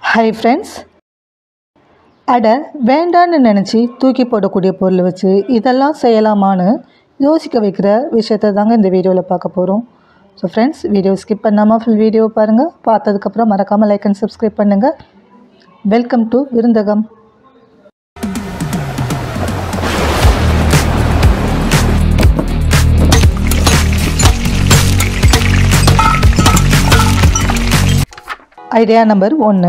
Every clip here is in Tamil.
ஹை ஃப்ரெண்ட்ஸ் அட வேண்டான்னு நினச்சி தூக்கி போடக்கூடிய பொருளை வச்சு இதெல்லாம் செய்யலாமான்னு யோசிக்க வைக்கிற விஷயத்தை தாங்க இந்த வீடியோவில் பார்க்க போகிறோம் ஸோ ஃப்ரெண்ட்ஸ் வீடியோ ஸ்கிப் பண்ணாமல் ஃபுல் வீடியோ பாருங்கள் பார்த்ததுக்கப்புறம் மறக்காமல் லைக் அண்ட் சப்ஸ்கிரைப் பண்ணுங்கள் welcome to Virundhagam idea number ஒன்று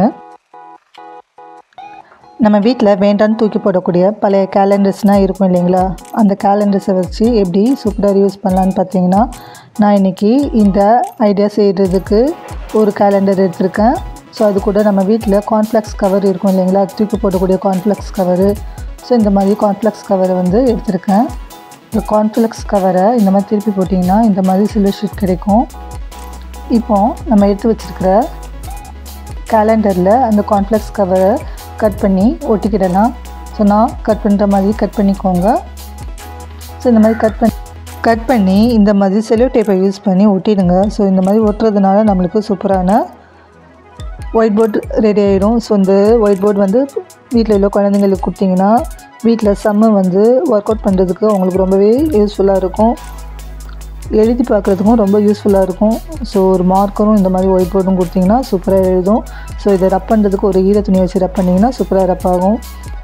நம்ம வீட்டில் வேண்டான்னு தூக்கி போடக்கூடிய பழைய கேலண்டர்ஸ்னால் இருக்கும் இல்லைங்களா அந்த கேலண்டர்ஸை வச்சு எப்படி சூப்பராக யூஸ் பண்ணலான்னு பார்த்தீங்கன்னா நான் இன்றைக்கி இந்த ஐடியா செய்கிறதுக்கு ஒரு கேலண்டர் எடுத்திருக்கேன் ஸோ அது கூட நம்ம வீட்டில் கார்ன்ஃப்ளெக்ஸ் கவர் இருக்கும் இல்லைங்களா தூக்கி போடக்கூடிய கார்ன்ஃப்ளெக்ஸ் கவரு ஸோ இந்த மாதிரி கார்ன்ஃப்ளெக்ஸ் கவரை வந்து எடுத்திருக்கேன் இந்த கார்ன்ஃப்ளெக்ஸ் கவரை இந்த மாதிரி திருப்பி போட்டிங்கன்னா இந்த மாதிரி சில்வர் ஷீட் கிடைக்கும் இப்போது நம்ம எடுத்து வச்சுருக்கிற கேலண்டரில் அந்த கார்ன்ஃப்ளெக்ஸ் கவரை கட் பண்ணி ஒட்டிக்கிடலாம் ஸோ நான் கட் பண்ணுற மாதிரி கட் பண்ணிக்கோங்க ஸோ இந்த மாதிரி கட் பண்ணி கட் பண்ணி இந்த மாதிரி செலோ டேப்பை யூஸ் பண்ணி ஒட்டிடுங்க ஸோ இந்த மாதிரி ஒட்டுறதுனால நம்மளுக்கு சூப்பரான ஒயிட் போர்டு ரெடி ஆகிடும் ஸோ இந்த ஒயிட் போர்டு வந்து வீட்டில் உள்ள குழந்தைங்களுக்கு கொடுத்தீங்கன்னா வீட்டில் செம்ம வந்து ஒர்க் அவுட் பண்ணுறதுக்கு அவங்களுக்கு ரொம்பவே யூஸ்ஃபுல்லாக இருக்கும் எழுதி பார்க்குறதுக்கும் ரொம்ப யூஸ்ஃபுல்லாக இருக்கும் ஸோ ஒரு மார்க்கரும் இந்த மாதிரி ஒயிட் போர்டும் கொடுத்தீங்கன்னா சூப்பராக எழுதும் ஸோ இதை ரப் பண்ணுறதுக்கு ஒரு ஈர துணி வச்சு ரப் பண்ணிங்கன்னா சூப்பராக ரப் ஆகும்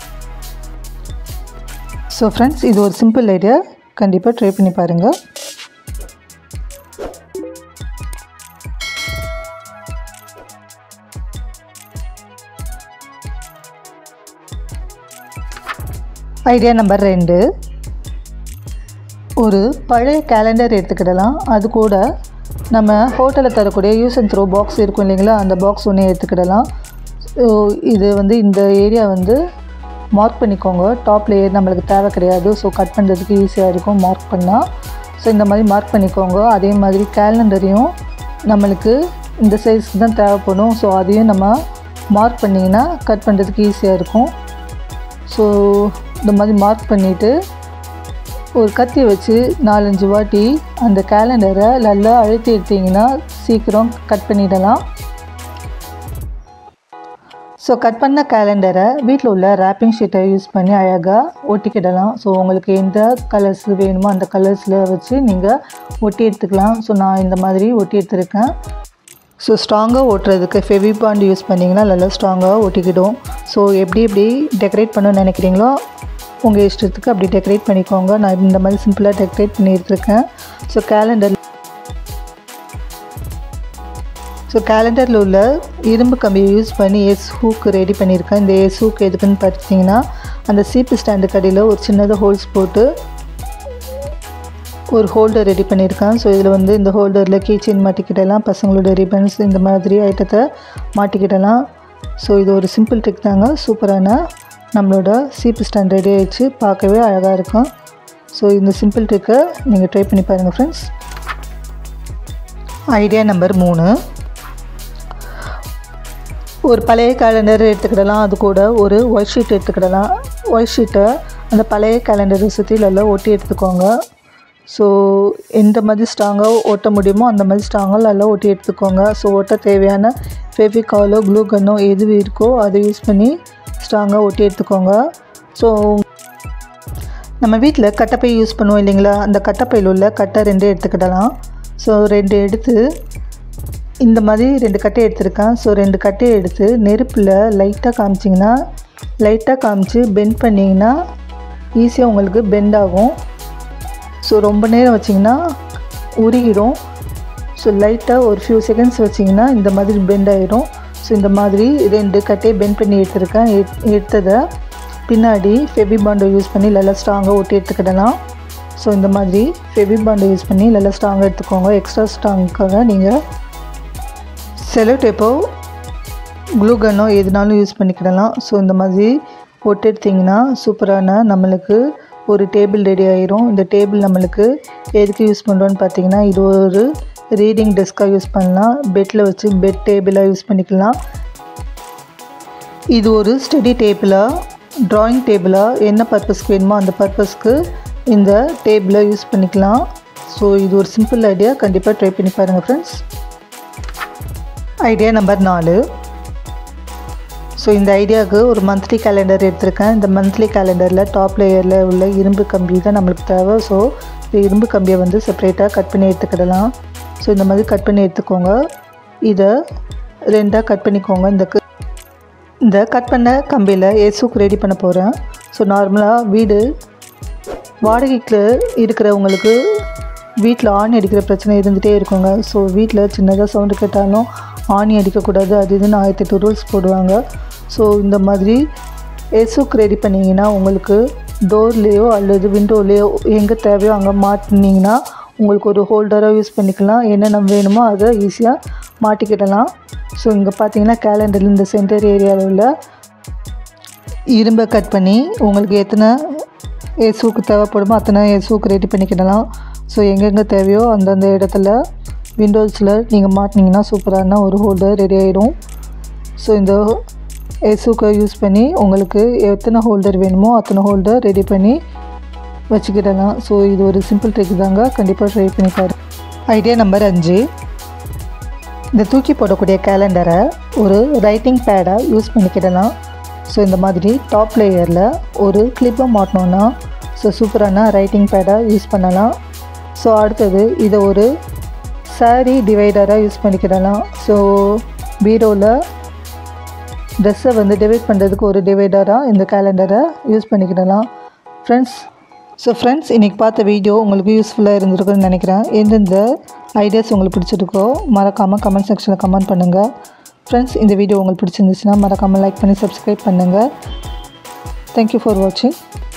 ஸோ ஃப்ரெண்ட்ஸ் இது ஒரு சிம்பிள் ஐடியா கண்டிப்பாக ட்ரை பண்ணி பாருங்கள் ஐடியா நம்பர் ரெண்டு ஒரு பழைய கேலண்டர் எடுத்துக்கிடலாம் அது கூட நம்ம ஹோட்டலில் தரக்கூடிய யூஸ் அண்ட் த்ரோ பாக்ஸ் இருக்கும் இல்லைங்களா அந்த பாக்ஸ் ஒன்று எடுத்துக்கிடலாம் ஸோ இது வந்து இந்த ஏரியா வந்து மார்க் பண்ணிக்கோங்க டாப் லேயர் நம்மளுக்கு தேவை கிடையாது ஸோ கட் பண்ணுறதுக்கு ஈஸியாக இருக்கும் மார்க் பண்ணால் ஸோ இந்த மாதிரி மார்க் பண்ணிக்கோங்க அதே மாதிரி கேலண்டரையும் நம்மளுக்கு இந்த சைஸ்க்கு தான் தேவைப்படும் ஸோ அதையும் நம்ம மார்க் பண்ணிங்கன்னா கட் பண்ணுறதுக்கு ஈஸியாக இருக்கும் ஸோ இந்த மாதிரி மார்க் பண்ணிவிட்டு ஒரு கத்தி வச்சு நாலஞ்சு வாட்டி அந்த கேலண்டரை நல்லா அழுத்தி எடுத்தீங்கன்னா சீக்கிரம் கட் பண்ணிடலாம் ஸோ கட் பண்ண கேலண்டரை வீட்டில் உள்ள ரேப்பிங் ஷீட்டை யூஸ் பண்ணி அழகாக ஒட்டிக்கிடலாம் ஸோ உங்களுக்கு எந்த கலர்ஸ் வேணுமோ அந்த கலர்ஸில் வச்சு நீங்கள் ஒட்டி எடுத்துக்கலாம் ஸோ நான் இந்த மாதிரி ஒட்டி எடுத்துருக்கேன் ஸோ ஸ்ட்ராங்காக ஓட்டுறதுக்கு ஃபெவி பாண்ட் யூஸ் பண்ணிங்கன்னா நல்லா ஸ்ட்ராங்காக ஒட்டிக்கிடும் ஸோ எப்படி எப்படி டெக்கரேட் பண்ணணும்னு நினைக்கிறீங்களோ உங்கள் இஷ்டத்துக்கு அப்படி டெக்கரேட் பண்ணிக்கோங்க நான் இந்த மாதிரி சிம்பிளாக டெக்கரேட் பண்ணியிருக்கேன் ஸோ கேலண்டர் ஸோ கேலண்டரில் உள்ள இரும்பு கம்பியை யூஸ் பண்ணி எஸ் ஹூக் ரெடி பண்ணியிருக்கேன் இந்த எஸ் ஹூக் எதுக்குன்னு பார்த்தீங்கன்னா அந்த சீப்பு ஸ்டாண்டு கடையில் ஒரு சின்னதாக ஹோல்ஸ் போட்டு ஒரு ஹோல்டர் ரெடி பண்ணியிருக்கேன் ஸோ இதில் வந்து இந்த ஹோல்டரில் கீச்செயின் மாட்டிக்கிடலாம் பசங்களோட ரிப்பன்ஸ் இந்த மாதிரி ஐட்டத்தை மாட்டிக்கிடலாம் ஸோ இது ஒரு சிம்பிள் ட்ரிக் தாங்க சூப்பரான நம்மளோட சீப்பு ஸ்டாண்ட் ரெடி ஆகிடுச்சு பார்க்கவே அழகாக இருக்கும் ஸோ இந்த சிம்பிள் ட்ரிக்கை நீங்கள் ட்ரை பண்ணி பாருங்கள் ஃப்ரெண்ட்ஸ் ஐடியா நம்பர் மூணு ஒரு பழைய கேலண்டர் எடுத்துக்கிடலாம் அது கூட ஒரு ஒயிட் ஷீட் எடுத்துக்கிடலாம் ஒயிட் ஷீட்டை அந்த பழைய கேலண்டரை சுற்றி நல்லா ஒட்டி எடுத்துக்கோங்க ஸோ எந்த மாதிரி ஸ்ட்ராங்காக ஒட்ட முடியுமோ அந்த மாதிரி ஸ்ட்ராங்காக நல்லா ஒட்டி எடுத்துக்கோங்க ஸோ ஒட்ட தேவையான ஃபெவிகாலோ க்ளூ கன்னோ எது இருக்கோ அதை யூஸ் பண்ணி ஸ்ட்ராங்காக ஒட்டி எடுத்துக்கோங்க ஸோ நம்ம வீட்டில் கட்டப்பை யூஸ் பண்ணுவோம் இல்லைங்களா அந்த கட்டப்பையில் உள்ள கட்டை ரெண்டு எடுத்துக்கிடலாம் ஸோ ரெண்டு எடுத்து இந்த மாதிரி ரெண்டு கட்டை எடுத்திருக்கேன் ஸோ ரெண்டு கட்டையை எடுத்து நெருப்பில் லைட்டாக காமிச்சிங்கன்னா லைட்டாக காமிச்சு பெண்ட் பண்ணிங்கன்னா ஈஸியாக உங்களுக்கு பெண்ட் ஆகும் ஸோ ரொம்ப நேரம் வச்சிங்கன்னா உருகிடும் ஸோ லைட்டாக ஒரு ஃபியூ செகண்ட்ஸ் வச்சிங்கன்னா இந்த மாதிரி பெண்ட் ஆகிடும் ஸோ இந்த மாதிரி ரெண்டு கட்டையை பெண்ட் பண்ணி எடுத்திருக்கேன் எடுத்ததை பின்னாடி ஃபெவி பாண்டை யூஸ் பண்ணி நல்லா ஸ்ட்ராங்காக ஒட்டி எடுத்துக்கிடலாம் ஸோ இந்த மாதிரி ஃபெவி பாண்டை யூஸ் பண்ணி நல்லா ஸ்ட்ராங்காக எடுத்துக்கோங்க எக்ஸ்ட்ரா ஸ்ட்ராங்காக நீங்கள் செலோ டேப்போ க்ளூ கன்னோ எதுனாலும் யூஸ் பண்ணிக்கிடலாம் ஸோ இந்த மாதிரி ஒட்டு எடுத்திங்கன்னா சூப்பரான நம்மளுக்கு ஒரு டேபிள் ரெடி ஆயிரும் இந்த டேபிள் நம்மளுக்கு எதுக்கு யூஸ் பண்ணுறோன்னு பார்த்தீங்கன்னா இது ஒரு ரீடிங் டெஸ்க்காக யூஸ் பண்ணலாம் பெட்டில் வச்சு பெட் டேபிளாக யூஸ் பண்ணிக்கலாம் இது ஒரு ஸ்டடி டேபிளாக ட்ராயிங் டேபிளாக என்ன பர்பஸ்க்கு வேணுமோ அந்த பர்பஸ்க்கு இந்த டேபிளை யூஸ் பண்ணிக்கலாம் ஸோ இது ஒரு சிம்பிள் ஐடியா கண்டிப்பாக ட்ரை பண்ணி பாருங்கள் ஃப்ரெண்ட்ஸ் ஐடியா நம்பர் நாலு ஸோ இந்த ஐடியாவுக்கு ஒரு மந்த்லி கேலண்டர் எடுத்திருக்கேன் இந்த மந்த்லி கேலண்டரில் டாப் லேயரில் உள்ள இரும்பு கம்பி தான் நம்மளுக்கு தேவை ஸோ இந்த இரும்பு கம்பியை வந்து செப்பரேட்டாக கட் பண்ணி எடுத்துக்கிடலாம் ஸோ இந்த மாதிரி கட் பண்ணி எடுத்துக்கோங்க இதை ரெண்டாக கட் பண்ணிக்கோங்க இந்த கு- இந்த கட் பண்ண கம்பியில் ஏசுக்கு ரெடி பண்ண போகிறேன் ஸோ நார்மலாக வீடு வாடகைக்கு இருக்கிறவங்களுக்கு வீட்டில் ஆணி அடிக்கிற பிரச்சனை இருந்துகிட்டே இருக்குங்க ஸோ வீட்டில் சின்னதாக சவுண்டு கேட்டாலும் ஆணி அடிக்கக்கூடாது அது இதுன்னு ஆயிரத்தி எட்டு ரூல்ஸ் போடுவாங்க ஸோ இந்த மாதிரி எசுக் ரெடி பண்ணிங்கன்னா உங்களுக்கு டோர்லேயோ அல்லது விண்டோலேயோ எங்கே தேவையோ அங்கே மாட்டினீங்கன்னா உங்களுக்கு ஒரு ஹோல்டராக யூஸ் பண்ணிக்கலாம் என்னென்ன வேணுமோ அதை ஈஸியாக மாட்டிக்கிடலாம் ஸோ இங்கே பார்த்தீங்கன்னா கேலண்டரில் இந்த சென்டர் ஏரியாவில் உள்ள இரும்பை கட் பண்ணி உங்களுக்கு எத்தனை ஏசூக்கு தேவைப்படுமோ அத்தனை ஏசூக்கு ரெடி பண்ணிக்கிடலாம் ஸோ எங்கெங்கே தேவையோ அந்தந்த இடத்துல விண்டோஸில் நீங்கள் மாட்டினீங்கன்னா சூப்பரான ஒரு ஹோல்டர் ரெடி ஆகிடும் ஸோ இந்த ஏசூக்கை யூஸ் பண்ணி உங்களுக்கு எத்தனை ஹோல்டர் வேணுமோ அத்தனை ஹோல்டர் ரெடி பண்ணி வச்சுக்கிடலாம் ஸோ இது ஒரு சிம்பிள் ட்ரிக் தாங்க கண்டிப்பாக ட்ரை பண்ணி பாரு ஐடியா நம்பர் அஞ்சு இந்த தூக்கி போடக்கூடிய கேலண்டரை ஒரு ரைட்டிங் பேடாக யூஸ் பண்ணிக்கிடலாம் ஸோ இந்த மாதிரி டாப் லேயரில் ஒரு கிளிப்பை மாட்டினோன்னா ஸோ சூப்பரான ரைட்டிங் பேடாக யூஸ் பண்ணலாம் ஸோ அடுத்தது இதை ஒரு saree டிவைடராக யூஸ் பண்ணிக்கிடலாம் ஸோ பீரோவில் ட்ரெஸ்ஸை வந்து டிவைட் பண்ணுறதுக்கு ஒரு டிவைடராக இந்த கேலண்டரை யூஸ் பண்ணிக்கிடலாம் ஃப்ரெண்ட்ஸ் ஸோ ஃப்ரெண்ட்ஸ் இன்றைக்கி பார்த்த வீடியோ உங்களுக்கு யூஸ்ஃபுல்லாக இருந்திருக்குன்னு நினைக்கிறேன் எந்தெந்த ஐடியாஸ் உங்களுக்கு பிடிச்சிருக்கோ மறக்காமல் கமெண்ட் செக்ஷனில் கமெண்ட் பண்ணுங்கள் ஃப்ரெண்ட்ஸ் இந்த வீடியோ உங்களுக்கு பிடிச்சிருந்துச்சுன்னா மறக்காமல் லைக் பண்ணி சப்ஸ்கிரைப் பண்ணுங்கள் தேங்க்யூ ஃபார் வாட்சிங்